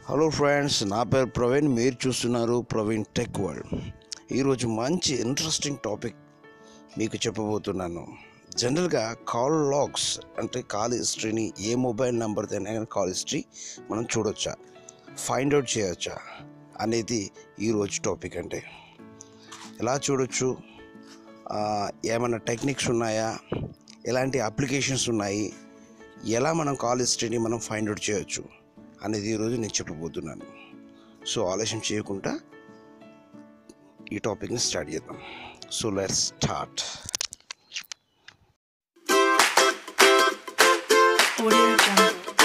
Hello friends నా పేరు ప్రవీణ్ మీరు చూస్తున్నారు ప్రవీణ్ టెక్ వరల్డ్ ఈరోజు మంచి ఇంట్రెస్టింగ్ టాపిక్ మీకు చెప్పబోతున్నాను జనరల్గా కాల్ లాగ్స్ అంటే కాల్ హిస్టరీని ఏ మొబైల్ నెంబర్తోనే కానీ కాల్ హిస్టరీ మనం చూడొచ్చా ఫైండ్ అవుట్ చేయొచ్చా అనేది ఈరోజు టాపిక్ అంటే ఎలా చూడొచ్చు ఆ, ఏమైనా టెక్నిక్స్ ఉన్నాయా ఎలాంటి అప్లికేషన్స్ ఉన్నాయి ఎలా మనం కాల్ హిస్టరీని మనం ఫైండ్ అవుట్ చేయొచ్చు అనేది ఈరోజు నేను చెప్పబోతున్నాను సో ఆలస్యం చేయకుండా ఈ టాపిక్ని స్టార్ట్ చేద్దాం so let start Audio Jungle.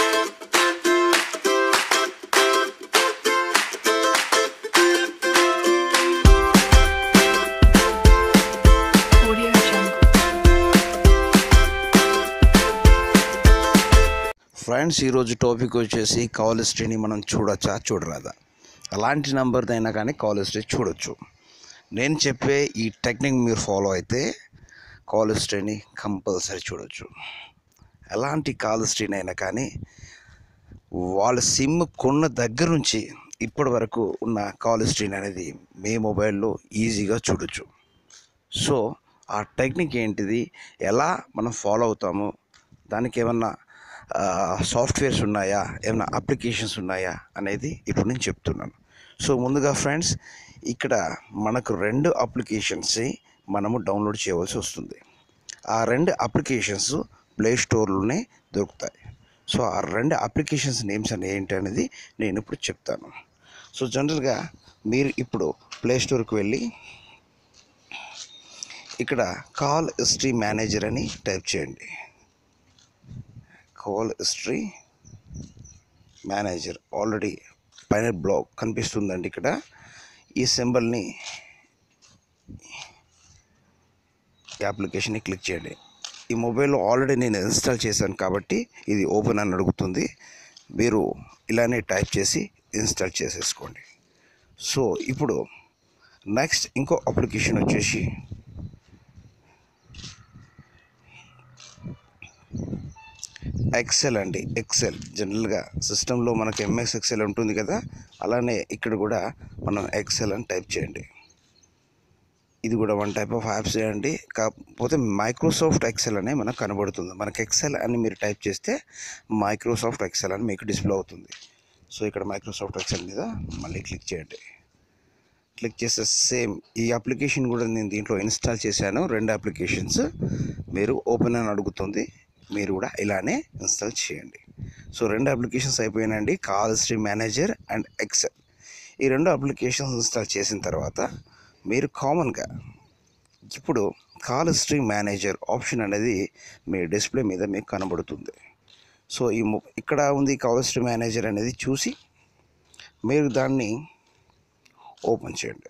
Audio Jungle. Friends ఈరోజు టాపిక్ వచ్చేసి కాల్ హిస్టరీని మనం చూడొచ్చా చూడరాదా అలాంటి నెంబర్ అయినా కానీ కాల్ హిస్టరీ చూడొచ్చు నేను చెప్పే ఈ టెక్నిక్ మీరు ఫాలో అయితే కాల్ హిస్టరీని కంపల్సరీ చూడొచ్చు ఎలాంటి కాల్ హిస్టరీని అయినా కానీ వాళ్ళ సిమ్ కొన్న దగ్గర నుంచి ఇప్పటి వరకు ఉన్న కాల్ హిస్టరీని అనేది మీ మొబైల్లో ఈజీగా చూడొచ్చు సో ఆ టెక్నిక్ ఏంటిది ఎలా మనం ఫాలో అవుతాము దానికి ఏమన్నా సాఫ్ట్వేర్స్ ఉన్నాయా ఏమైనా అప్లికేషన్స్ ఉన్నాయా అనేది ఇప్పుడు నేను చెప్తున్నాను సో ముందుగా ఫ్రెండ్స్ ఇక్కడ మనకు రెండు అప్లికేషన్స్ మనము డౌన్లోడ్ చేయవలసి వస్తుంది ఆ రెండు అప్లికేషన్స్ ప్లే స్టోర్లోనే దొరుకుతాయి సో ఆ రెండు అప్లికేషన్స్ నేమ్స్ అని ఏంటి అనేది నేను ఇప్పుడు చెప్తాను సో జనరల్గా మీరు ఇప్పుడు ప్లే స్టోర్కి వెళ్ళి ఇక్కడ కాల్ హిస్టరీ మేనేజర్ అని టైప్ చేయండి కాల్ హిస్టరీ మేనేజర్ ఆల్రెడీ పైన బ్లాక్ కనిపిస్తుందండి ఇక్కడ ఈ సింబల్ని ఈ అప్లికేషన్ని క్లిక్ చేయండి ఈ మొబైల్లో ఆల్రెడీ నేను ఇన్స్టాల్ చేశాను కాబట్టి ఇది ఓపెన్ అని అడుగుతుంది మీరు ఇలానే టైప్ చేసి ఇన్స్టాల్ చేసేసుకోండి సో ఇప్పుడు నెక్స్ట్ ఇంకో అప్లికేషన్ వచ్చేసి ఎక్సెల్ అండి ఎక్సెల్ జనరల్గా సిస్టంలో మనకి ఎంఎస్ ఎక్సెల్ ఉంటుంది కదా అలానే ఇక్కడ కూడా మనం ఎక్సెల్ అని టైప్ చేయండి ఇది కూడా వన్ టైప్ ఆఫ్ యాప్స్ అండి కాకపోతే మైక్రోసాఫ్ట్ ఎక్సెల్ అనే మనకు కనబడుతుంది మనకి ఎక్సెల్ అని మీరు టైప్ చేస్తే మైక్రోసాఫ్ట్ ఎక్సెల్ అని మీకు డిస్ప్లే అవుతుంది సో ఇక్కడ మైక్రోసాఫ్ట్ ఎక్సెల్ మీద మళ్ళీ క్లిక్ చేయండి క్లిక్ చేస్తే సేమ్ ఈ అప్లికేషన్ కూడా నేను దీంట్లో ఇన్స్టాల్ చేశాను రెండు అప్లికేషన్స్ మీరు ఓపెన్ అని అడుగుతుంది మీరు కూడా ఇలానే ఇన్స్టాల్ చేయండి సో రెండు అప్లికేషన్స్ అయిపోయినండి call history manager and Excel ఈ రెండు అప్లికేషన్స్ ఇన్స్టాల్ చేసిన తర్వాత మీరు కామన్గా ఇప్పుడు కాల్ హిస్టరీ మేనేజర్ ఆప్షన్ అనేది మీ డిస్ప్లే మీద మీకు కనబడుతుంది సో ఈ ము- ఇక్కడ ఉంది కాల్ హిస్టరీ మేనేజర్ అనేది చూసి మీరు దాన్ని ఓపెన్ చేయండి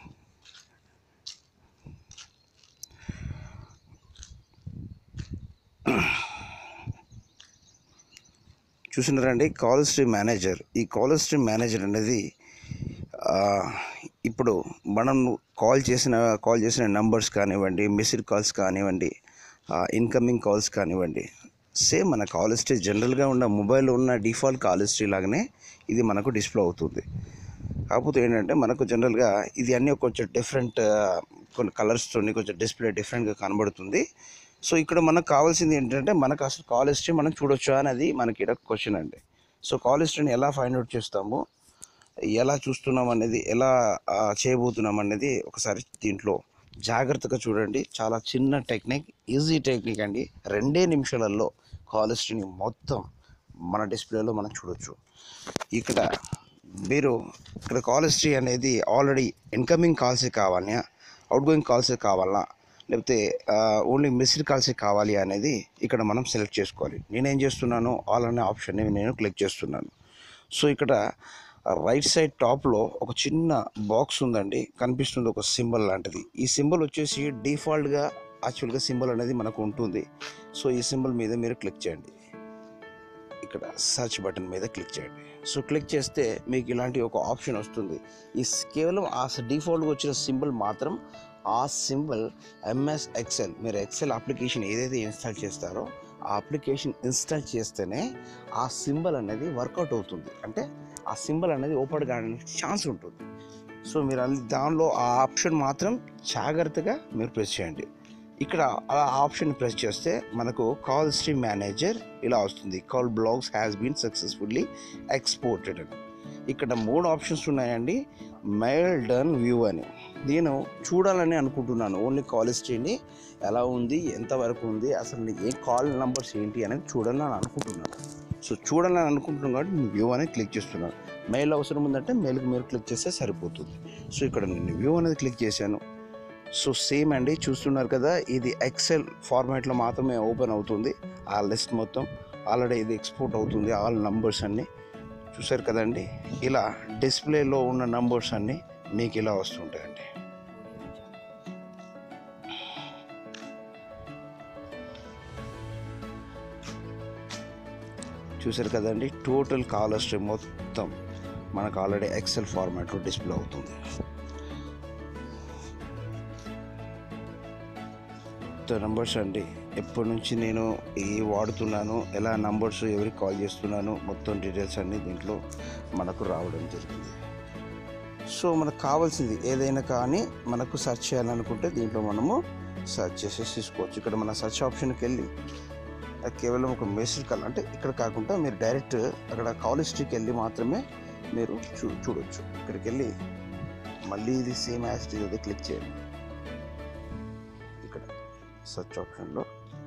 చూసినారండి కాల్ హిస్టరీ మేనేజర్ ఈ కాల్ హిస్టరీ మేనేజర్ అనేది ఆ, ఇప్పుడు మనం కాల్ చేసిన కాల్ చేసిన నంబర్స్ కానివ్వండి మిస్డ్ కాల్స్ కానివ్వండి ఇన్కమింగ్ కాల్స్ కానివ్వండి సేమ్ మన కాల్ హిస్టరీ జనరల్గా ఉన్న మొబైల్లో ఉన్న డిఫాల్ట్ కాల్ హిస్టరీ లాగానే ఇది మనకు డిస్ప్లే అవుతుంది కాకపోతే ఏంటంటే మనకు జనరల్గా ఇది అన్నీ కొంచెం డిఫరెంట్ కొన్ని కలర్స్తో కొంచెం డిస్ప్లే డిఫరెంట్గా కనబడుతుంది సో ఇక్కడ మనకు కావాల్సింది ఏంటంటే మనకు అసలు కాల్ హిస్టరీ మనం చూడొచ్చా అనేది మనకి ఇక్కడ క్వశ్చన్ అండి సో కాల్ హిస్టరీని ఎలా ఫైండ్ అవుట్ చేస్తాము ఎలా చూస్తున్నాం అనేది ఎలా ఆ, చేయబోతున్నాం అనేది ఒకసారి దీంట్లో జాగ్రత్తగా చూడండి చాలా చిన్న టెక్నిక్ ఈజీ టెక్నిక్ అండి రెండే నిమిషాలలో కాల్ హిస్టరీని మొత్తం మన డిస్ప్లేలో మనం చూడొచ్చు ఇక్కడ మీరు ఇక్కడ కాల్ హిస్టరీ అనేది ఆల్రెడీ ఇన్కమింగ్ కాల్సే కావాలా అవుట్ గోయింగ్ కాల్సే కావాలా లేకపోతే ఓన్లీ మిస్డ్ కాల్సే కావాలి అనేది ఇక్కడ మనం సెలెక్ట్ చేసుకోవాలి నేనేం చేస్తున్నాను ఆల్ అనే ఆప్షన్ని నేను క్లిక్ చేస్తున్నాను సో ఇక్కడ రైట్ సైడ్ టాప్లో ఒక చిన్న బాక్స్ ఉందండి కనిపిస్తుంది ఒక సింబల్ లాంటిది ఈ సింబల్ వచ్చేసి డిఫాల్ట్గా యాక్చువల్గా సింబల్ అనేది మనకు ఉంటుంది సో ఈ సింబల్ మీద మీరు క్లిక్ చేయండి ఇక్కడ సర్చ్ బటన్ మీద క్లిక్ చేయండి సో క్లిక్ చేస్తే మీకు ఇలాంటి ఒక ఆప్షన్ వస్తుంది ఈ స్- కేవలం ఆ డిఫాల్ట్గా వచ్చిన సింబల్ మాత్రం ఆ సింబల్ ఎంఎస్ ఎక్సెల్ మీరు ఎక్సెల్ అప్లికేషన్ ఏదైతే ఇన్స్టాల్ చేస్తారో ఆ అప్లికేషన్ ఇన్స్టాల్ చేస్తేనే ఆ సింబల్ అనేది వర్కౌట్ అవుతుంది అంటే ఆ సింబల్ అనేది ఓపెన్ కావడానికి ఛాన్స్ ఉంటుంది సో మీరు అన్ని దానిలో ఆ ఆప్షన్ మాత్రం జాగ్రత్తగా మీరు ప్రెస్ చేయండి ఇక్కడ ఆ ఆప్షన్ ప్రెస్ చేస్తే మనకు కాల్ స్ట్రీమ్ మేనేజర్ ఇలా వస్తుంది call logs has been successfully exported అని ఇక్కడ మూడు ఆప్షన్స్ ఉన్నాయండి మెయిల్ డన్ వ్యూ అని నేను చూడాలని అనుకుంటున్నాను ఓన్లీ కాల్ హిస్టరీని ఎలా ఉంది ఎంతవరకు ఉంది అసలు ఏ కాల్ నంబర్స్ ఏంటి అనేది చూడాలని అనుకుంటున్నాను సో చూడాలని అనుకుంటున్నాను కాబట్టి నేను వ్యూ అనేది క్లిక్ చేస్తున్నాను మెయిల్ అవసరం ఉందంటే మెయిల్కి మీరు క్లిక్ చేస్తే సరిపోతుంది సో ఇక్కడ నేను వ్యూ అనేది క్లిక్ చేశాను సో సేమ్ అండి చూస్తున్నారు కదా ఇది ఎక్సెల్ ఫార్మాట్లో మాత్రమే ఓపెన్ అవుతుంది ఆ లిస్ట్ మొత్తం ఆల్రెడీ ఇది ఎక్స్పోర్ట్ అవుతుంది ఆల్ నంబర్స్ అన్నీ చూసారు కదండి ఇలా డిస్ప్లేలో ఉన్న నంబర్స్ అన్నీ మీకు ఇలా వస్తుంటాయండి చూసారు కదండి టోటల్ కాలర్ స్ట్రీమ్ మొత్తం మనకు ఆల్రెడీ ఎక్సెల్ ఫార్మాట్లో డిస్ప్లే అవుతుంది నంబర్స్ అండి ఎప్పటి నుంచి నేను ఏ వాడుతున్నాను ఎలా నంబర్స్ ఎవరికి కాల్ చేస్తున్నాను మొత్తం డీటెయిల్స్ అన్నీ దీంట్లో మనకు రావడం జరిగింది సో మనకు కావాల్సింది ఏదైనా కానీ మనకు సెర్చ్ చేయాలనుకుంటే దీంట్లో మనము సెర్చ్ చేసేసి తీసుకోవచ్చు ఇక్కడ మన సెర్చ్ ఆప్షన్కి వెళ్ళి అది కేవలం ఒక మెసేజ్ కాల్ అంటే ఇక్కడ కాకుండా మీరు డైరెక్ట్ అక్కడ కాల్ హిస్టరీకి వెళ్ళి మాత్రమే మీరు చూ చూడొచ్చు ఇక్కడికి వెళ్ళి మళ్ళీ ఇది సేమ్ యాజ్ అది క్లిక్ చేయండి ఇక్కడ సెర్చ్ ఆప్షన్లో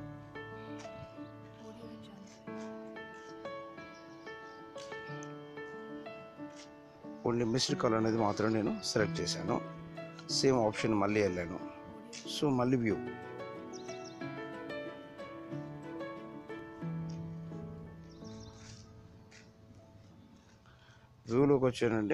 ఓన్లీ మిస్డ్ కాల్ అనేది మాత్రం నేను సెలెక్ట్ చేశాను సేమ్ ఆప్షన్ మళ్ళీ వెళ్ళాను సో మళ్ళీ వ్యూ వ్యూలోకి వచ్చానండి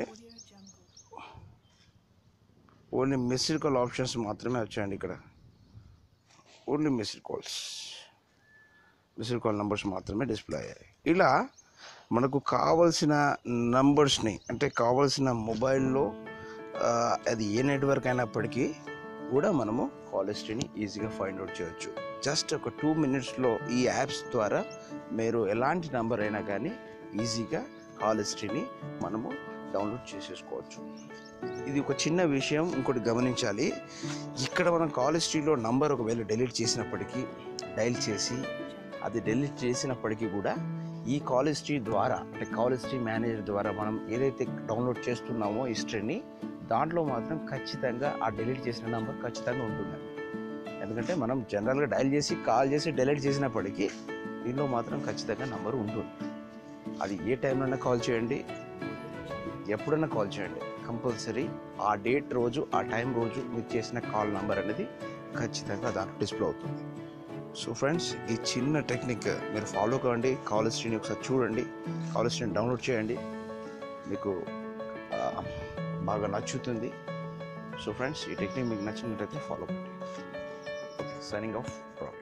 ఓన్లీ మిస్డ్ కాల్ ఆప్షన్స్ మాత్రమే వచ్చాయండి ఇక్కడ only missed calls missed call numbers మాత్రమే డిస్ప్లే అయ్యాయి ఇలా మనకు కావలసిన నంబర్స్ని అంటే కావాల్సిన మొబైల్లో ఆ, అది ఏ నెట్వర్క్ అయినప్పటికీ కూడా మనము కాల్ హిస్టరీని ఈజీగా ఫైండ్ అవుట్ చేయొచ్చు జస్ట్ ఒక టూ మినిట్స్లో ఈ యాప్స్ ద్వారా మీరు ఎలాంటి నంబర్ అయినా కానీ ఈజీగా కాల్ హిస్టరీని మనము డౌన్లోడ్ చేసేసుకోవచ్చు ఇది ఒక చిన్న విషయం ఇంకోటి గమనించాలి ఇక్కడ మనం కాల్ హిస్టరీలో నంబర్ ఒకవేళ డిలీట్ చేసినప్పటికీ డైల్ చేసి అది డిలీట్ చేసినప్పటికీ కూడా ఈ కాల్ హిస్టరీ ద్వారా అంటే కాల్ హిస్టరీ మేనేజర్ ద్వారా మనం ఏదైతే డౌన్లోడ్ చేస్తున్నామో హిస్టరీని దాంట్లో మాత్రం ఖచ్చితంగా ఆ డిలీట్ చేసిన నంబర్ ఖచ్చితంగా ఉంటుందండి ఎందుకంటే మనం జనరల్గా డైల్ చేసి కాల్ చేసి డిలీట్ చేసినప్పటికీ దీనిలో మాత్రం ఖచ్చితంగా నంబర్ ఉంటుంది అది ఏ టైంలోనే కాల్ చేయండి ఎప్పుడైనా కాల్ చేయండి కంపల్సరీ ఆ డేట్ రోజు ఆ టైం రోజు మీరు చేసిన కాల్ నంబర్ అనేది ఖచ్చితంగా దాంట్లో డిస్ప్లే అవుతుంది సో ఫ్రెండ్స్ ఈ చిన్న టెక్నిక్ మీరు ఫాలో కావండి కాల్ హిస్టరీని ఒకసారి చూడండి కాల్ హిస్టరీని డౌన్లోడ్ చేయండి మీకు ఆ, బాగా నచ్చుతుంది సో ఫ్రెండ్స్ ఈ టెక్నిక్ మీకు నచ్చినట్లయితే ఫాలో కండి ఓకే సైనింగ్ ఆఫ్